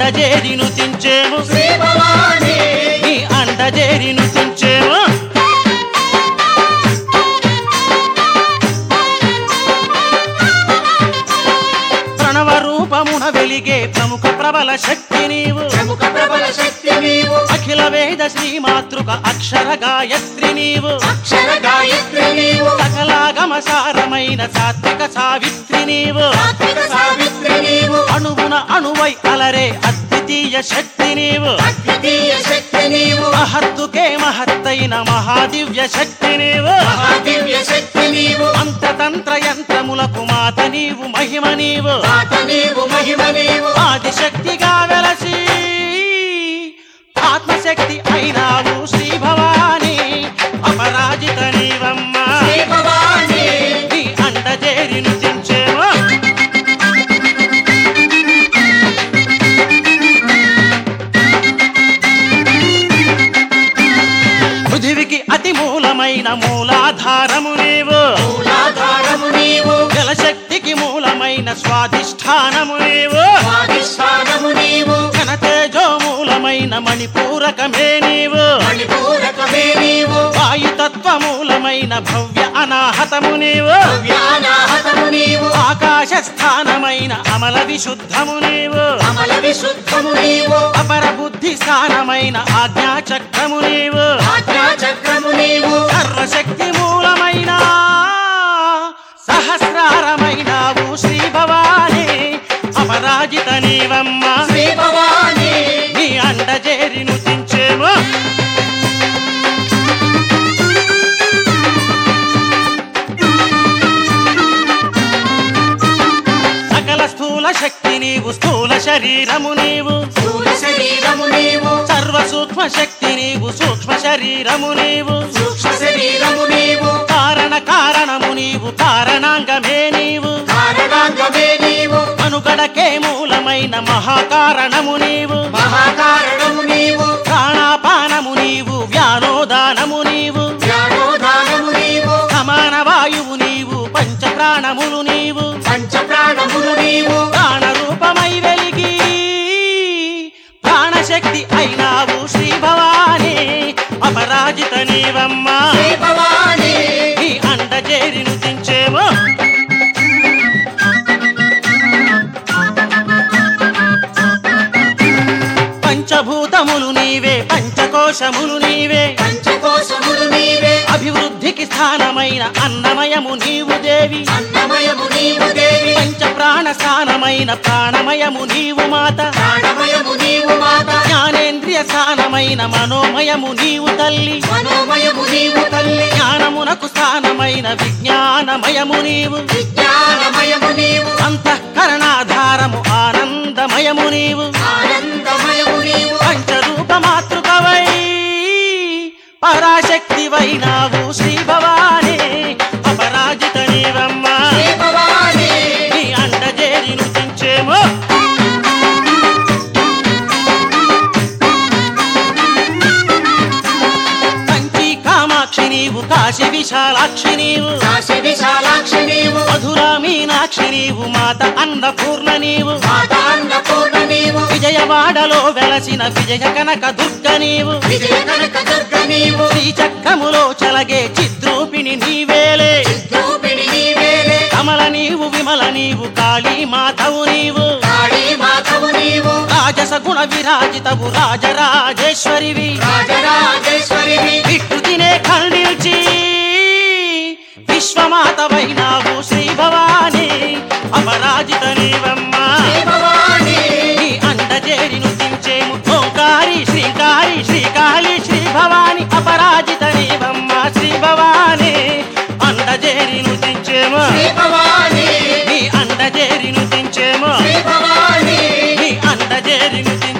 అండజేరి నుతించేము శ్రీ భవాని నీ అండజేరి నుతించేము ప్రణవ రూపమున వెలిగే ప్రముఖ ప్రబల శక్తి నీవు ప్రముఖ ప్రబల శక్తి నీవు అఖిల వేద శ్రీమాతృక అక్షర గాయత్రి నీవు అక్షర గాయత్రి నీవు సకలాగమ సారమైన సాత్విక సావిత్రి నీవు సాత్విక సావిత్రి నీవు అణువున అణువై అలరే అద్వితీయ శక్తి నీవు అద్వితీయ శక్తి నీవు మహత్తుకే మహత్తైన మహాదివ్య శక్తి నీవు మహాదివ్య శక్తి నీవు అంతతంత్ర యంత్రములకు మాత నీవు మహిమ నీవు మాత నీవు మహిమ నీవు ఆదిశక్తిగా వెలసి ఆత్మశక్తి అయినావు శ్రీ భవాని అపరాజిత నీవమ్మ శ్రీ భవాని నీ అండజేరి నుతించేమో పృథివికి అతి మూలమైన మూలాధారము నీవు మూలాధారము నీవు జలశక్తికి మూలమైన స్వాధిష్టానము నీవు స్వాధిష్టానము నీవు ఘనతేజో మూలమైన మణిపూరకమే నీవు మణిపూరకమే నీవు వాయుతత్వ మూలమైన భవ్య అనాహతము నీవు వ్యానాహతము నీవు ఆకాశ స్థానమైన అమల విశుద్ధము నీవు అమల విశుద్ధము నీవు అపర బుద్ధి స్థానమైన ఆజ్ఞా చక్రము నీవు ఆజ్ఞా చక్రము నీవు సర్వశక్తి మూలమైన సహస్రారమైనావు శ్రీ భవాని అపరాజిత నీవమ్మ శ్రీ భవాని నీ అండజేరి నుతించేమో సకల స్థూల శక్తి నీవు స్థూల శరీరము నీవు స్థూల శరీరము నీవు సర్వ సూక్ష్మ శక్తి నీవు సూక్ష్మ శరీరము నీవు సూక్ష్మ శరీరము నీవు కారణ కారణము నీవు కారణాంగమే నీవు కారణాంగమే నీవు మనుగడకే మూలమైన మహాకారణము నీవు మహాకారణము నీవు ప్రాణాపానము నీవు వ్యానోదానము నీవు జ్ఞానోదానము నీవు సమాన వాయువు నీవు పంచ ప్రాణములు నీవు పంచ ప్రాణములు నీవు ప్రాణ రూపమై వెలిగి ప్రాణశక్తి అయినావు శ్రీ భవాని అపరాజిత నీవమ్మ శ్రీ భవాని నీ అండజేరి నుతించేమో పంచభూతములు నీవే పంచకోశములు నీవే పంచకోశములు నీవే అభివృద్ధికి స్థానమైన అన్నమయము నీవు దేవి అన్నమయము నీవు దేవి పంచ ప్రాణ స్థానమైన ప్రాణమయము నీవు మాత ప్రాణమయము నీవు మాత జ్ఞానేంద్రియ స్థానమైన మనోమయము నీవు తల్లి మనోమయము నీవు తల్లి జ్ఞానమునకు స్థానమైన విజ్ఞానమయము నీవు విజ్ఞానమయము నీవు అంతఃకరణాధారము ఆనందమయము నీవు ఆనందమయము నీవు పంచరూప మాతృకవై పరాశక్తివైనావు శ్రీ భవాని అపరాజిత నీవమ్మ శ్రీ భవాని నీ అండజేరి నుతించేమో కంచి కామాక్షి నీవు కాశీ విశాలాక్షి నీవు కాశీ విశాలాక్షి నీవు మధురా మీనాక్షి నీవు మాత అన్నపూర్ణ నీవు మాత అన్నపూర్ణ నీవు విజయవాడలో వెలసిన విజయ కనక దుర్గ నీవు విజయ కనక దుర్గ నీవు శ్రీచక్రములో చలగే చిద్రూపిణి నీవేలే రూపిణి నీవేలే కమల నీవు విమల నీవు కాళీ మాధవు నీవు కాళీ మాధవు నీవు రాజస గుణ విరాజితవు రాజరాజేశ్వరివి రాజరాజేశ్వరివి వికృతినే ఖండించి విశ్వమాతవైనావు శ్రీ భవాని అపరాజిత నీవమ్మ శ్రీ భవాని నీ అండజేరి నుతించేము ఓంకారి శ్రీకారి శ్రీకాళి శ్రీ భవాని అపరాజిత నీవమ్మ శ్రీ భవాని అండజేరి నుతించేము శ్రీ భవాని నీ అండజేరి నుతించేము శ్రీ భవాని నీ అండజేరి నుతించేము